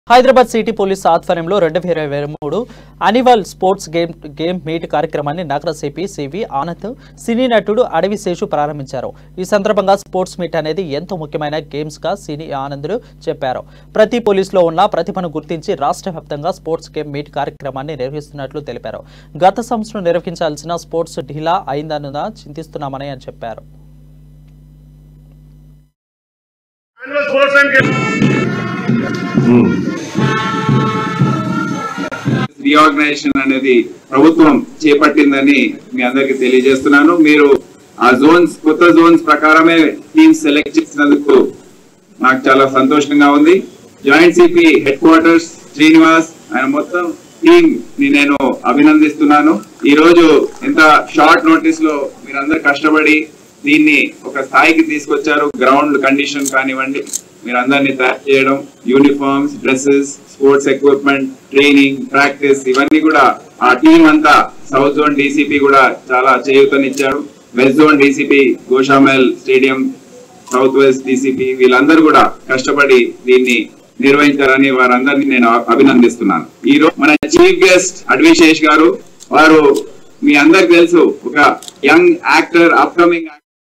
Hyderabad city police ఆధ్వర్యంలో రెండు వేల ఇరవై మూడు annual sports game game meet కార్యక్రమాన్ని నగర సిపి సివి ఆనంద్ సినీ నటుడు అడవి శేషు ప్రారంభించారు ఈ సందర్భంగా స్పోర్ట్స్ మీట్ అనేది ఎంతో ముఖ్యమైన గేమ్స్ గా సినీ ఆనందుడు చెప్పారు ప్రతి పోలీసులో ఉన్న ప్రతిభను గుర్తించి రాష్ట్ర వ్యాప్తంగా స్పోర్ట్స్ గేమ్ మీట్ కార్యక్రమాన్ని నిర్వహిస్తున్నట్లు తెలిపారు గత సంవత్సరం నిర్వహించాల్సిన స్పోర్ట్స్ ఢీలా అయిందన్న చింతిస్తున్నామని అని చెప్పారు Annual sports and games. Reorganisation అనేది ప్రభుత్వం చేపట్టిందని మీ అందరికి తెలియజేస్తున్నాను మీరు ఆ జోన్స్ కొత్త జోన్స్ ప్రకారమే టీమ్స్ సెలెక్ట్ చేసినందుకు నాకు చాలా సంతోషంగా ఉంది joint CP headquarters Srinivas ఆయన మొత్తం టీమ్ ని నేను అభినందిస్తున్నాను ఈ రోజు ఇంత షార్ట్ నోటీస్ లో మీరందరూ కష్టపడి దీన్ని ఒక స్థాయికి తీసుకొచ్చారు గ్రౌండ్ కండిషన్ కానివ్వండి మీరు అందరినీ తయారు చేయడం uniforms dresses sports equipment training practice ఇవన్నీ కూడా ఆ టీం అంతా సౌత్ జోన్ డీసీపీ కూడా చాలా చేయూతనిచ్చారు west zone DCP Goshamahal stadium south west DCP వీళ్ళందరూ కూడా కష్టపడి దీన్ని నిర్వహించారని వారందరినీ నేను అభినందిస్తున్నాను ఈ రోజు మన చీఫ్ గెస్ట్ అడ్విశేష్ గారు వారు మీ అందరికి తెలుసు ఒక యంగ్ యాక్టర్ అప్కమింగ్